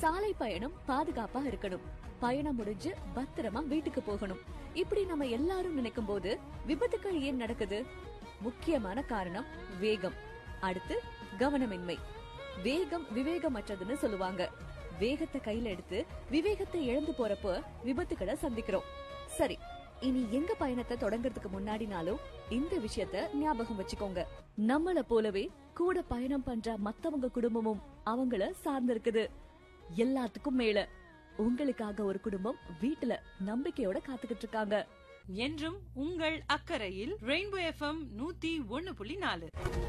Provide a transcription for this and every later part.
சாலை பயணம் பாதுகாப்பா இருக்கணும் பயணம் முடிஞ்சு பத்திரமா வீட்டுக்கு போகணும் இப்படி நம்ம எல்லாரும் நினைக்கும் போது விபத்துக்கள் ஏன் நடக்குது முக்கியமான காரணம் வேகம் அடுத்து கவனமின்மை வேகம் விவேகமற்றதுன்னு சொல்லுவாங்க வேகத்தை கையில எடுத்து விவேகத்தை இழந்து போறப்போ விபத்துக்களை சந்திக்கிறோம் சரி இனி எங்க பயணத்தை தொடங்குறதுக்கு முன்னாடினாலும் இந்த விஷயத்த ஞாபகம் வச்சுக்கோங்க நம்மள போலவே கூட பயணம் பண்ற மத்தவங்க குடும்பமும் அவங்கள சார்ந்திருக்குது எல்லாத்துக்கும் மேல உங்களுக்காக ஒரு குடும்பம் வீட்டுல நம்பிக்கையோட காத்துக்கிட்டு இருக்காங்க என்றும் உங்கள் அக்கறையில் ரெயின்போ எஃப்எம் நூத்தி ஒன்னு புள்ளி நாலு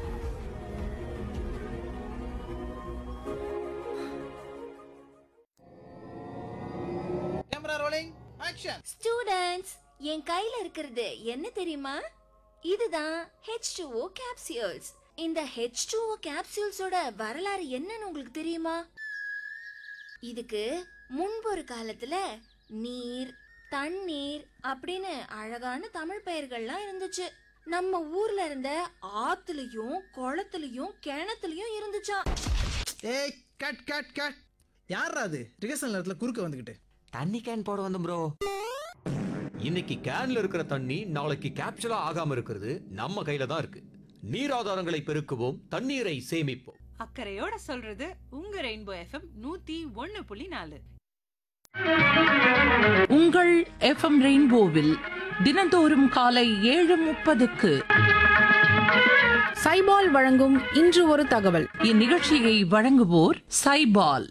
கேமரா ரோலிங் ஆக்ஷன் ஸ்டூடண்ட்ஸ் என் கையில இருக்கிறது என்ன தெரியுமா இதுதான் H2O capsules இந்த H2O capsuleஸோட வரலாறு என்னன்னு உங்களுக்கு தெரியுமா இதுக்கு முன்பு ஒரு காலத்துல நீர் தண்ணீர் அப்படின்னு அழகான தமிழ் பெயர்கள்லாம் இருந்துச்சு நம்ம ஊர்ல இருந்த ஆத்துலயும் குளத்துலயும் கிணத்துலயும் இருந்துச்சாம் ஏய் கட் கட் கட் யாரா அது ரிகர்சல் நேரத்துல குறுக்க வந்துகிட்டு தண்ணி கேன் போட வந்தோம் ப்ரோ இன்னைக்கு கேன்ல இருக்கிற தண்ணி நாளைக்கு கேப்சூலா ஆகாம இருக்கிறது நம்ம கையில தான் இருக்கு நீர் ஆதாரங்களை பெருக்குவோம் தண்ணீரை சேமிப்போம் அக்கறையோட சொல்றது உங்க ரெயின்போ எஃப்எம் நூத்தி ஒன்னு புள்ளி நாலு உங்கள் எஃப்எம் ரெயின்போவில் தினந்தோறும் காலை ஏழு முப்பதுக்கு சைபால் வழங்கும் இன்று ஒரு தகவல் இந்நிகழ்ச்சியை வழங்குவோர் சைபால்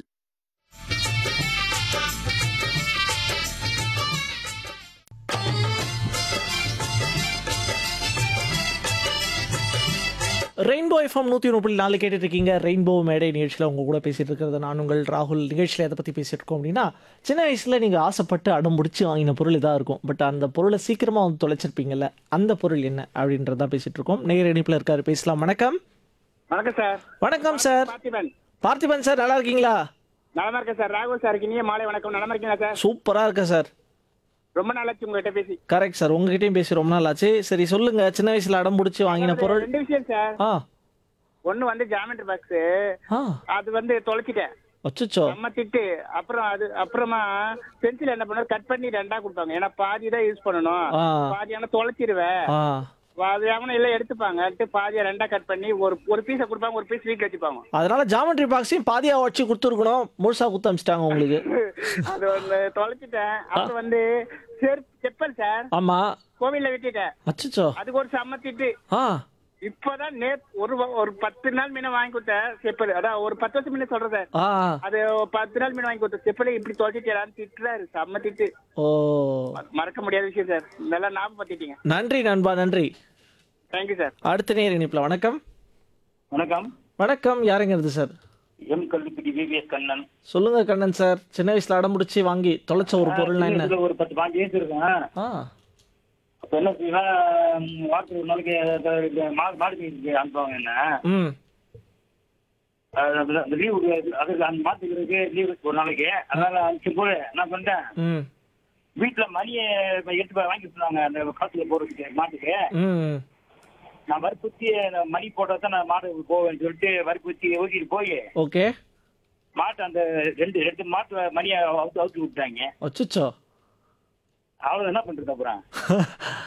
ரெயின்போ எஃப்எம் நூற்றி ஒன்று புள்ளி நாலு கேட்டுட்டு இருக்கீங்க ரெயின்போ மேடை நிகழ்ச்சியில் உங்க கூட பேசிட்டு இருக்கிறது நான் உங்கள் ராகுல் நிகழ்ச்சியில் எதை பற்றி பேசிட்டு இருக்கோம் அப்படின்னா சின்ன வயசில் நீங்கள் ஆசைப்பட்டு அடம் பிடிச்சி வாங்கின பொருள் இதாக இருக்கும் பட் அந்த பொருளை சீக்கிரமாக வந்து தொலைச்சிருப்பீங்கல்ல அந்த பொருள் என்ன அப்படின்றதான் பேசிட்டு இருக்கோம் நேர இணைப்பில் இருக்காரு பேசலாம் வணக்கம் வணக்கம் சார் வணக்கம் சார் பார்த்திபன் பார்த்திபன் சார் நல்லா இருக்கீங்களா நலமா இருக்கேன் சார் ராகுல் சார் இனிய மாலை வணக்கம் நலமா இருக்கீங்களா சார் சூப்பராக இருக்கேன் சார் ரொம்ப நாளாச்சு உங்ககிட்ட பேசி கரெக்ட் சார் உங்ககிட்டயும் பேசி ரொம்ப நாள் ஆச்சு சரி சொல்லுங்க சின்ன வயசுல அடம் பிடிச்சி வாங்கின பொருள் ரெண்டு விஷயம் சார் ஆ ஒண்ணு வந்து ஜாமெட்ரி பாக்ஸ் ஆ அது வந்து தொலைச்சிட்டேன் அச்சோ நம்ம திட்டு அப்புறம் அது அப்புறமா பென்சில் என்ன பண்ண கட் பண்ணி ரெண்டா கொடுப்பாங்க ஏன்னா பாதி தான் யூஸ் பண்ணணும் ஆ பாதி ஆனா தொலைச்சிருவேன் ஆ அது அவனை எல்லாம் எடுத்துப்பாங்க பாதியா ரெண்டா கட் பண்ணி ஒரு ஒரு பீஸை கொடுப்பாங்க ஒரு பீஸ் வீக் வச்சுப்பாங்க அதனால ஜாமெட்ரி பாக்ஸையும் பாதியா வச்சு கொடுத்துருக்கணும் முழுசா குத்து அமிச்சிட்டாங்க உங்களுக்கு அது வந்து தொலைச்சிட்டேன் அப்புறம் வந்து செருப்பு செப்பல் சார் ஆமா கோவில்ல விட்டுட்டேன் அச்சோ அதுக்கு ஒரு செம்ம திட்டு ஆ இப்பதான் நேத் ஒரு வ- ஒரு பத்து நாள் முன்ன வாங்கி கொடுத்தேன் செப்பல் அதான் ஒரு பத்து வருஷம் முன்ன சொல்றேன் ஆ அது ஒரு பத்து நாள் முன்ன வாங்கி கொடுத்த செப்பலை இப்படி தொலைச்சிட்டேன் திட்டுறாரு செம்ம திட்டு ஓ ம- மறக்க முடியாத விஷயம் சார் நல்லா ஞாபகப்படுத்திட்டீங்க நன்றி நண்பா நன்றி தேங்க்யூ சார் அடுத்த நேர் இணைப்புல வணக்கம் வணக்கம் வணக்கம் யாருங்கிறது sir M Kalvipatti VVS Kannan சொல்லுங்க கண்ணன் சார் சின்ன வயசுல அடம் பிடிச்சி வாங்கி தொலைச்ச ஒரு பொருள்னா என்ன ஒரு பத்து பாஞ்சு ஏஜ் இருக்கேன் ஆ அப்ப என்ன செய்வேன் வாரத்துக்கு ஒரு நாளைக்கு மாடு மாடு மேய்ச்சிக்கு அனுப்புவாங்க என்ன ம் அந்த லீவு அது அந்த மாத்துக்கிறதுக்கு லீவு ஒரு நாளைக்கு அதனால அனுப்பிச்சு போது என்ன பண்ணிட்டேன் ம் வீட்டுல மணியை எடுத்து போய் வாங்கி சொன்னாங்க அந்த காத்துல போறதுக்கு மாட்டுக்கு ம் நான் வற்புறுத்தி அந்த மணி போட்டா தான் நான் மாடு போவேன்னு சொல்லிட்டு வற்புறுத்தி ஊட்டிட்டு போய் ஓகே மாட்டு அந்த ரெண்டு ரெண்டு மாட்டு மணியை அவுத்து அவுத்து விட்டாங்க அச்சோ அவ்வளவு என்ன பண்றது அப்புறம்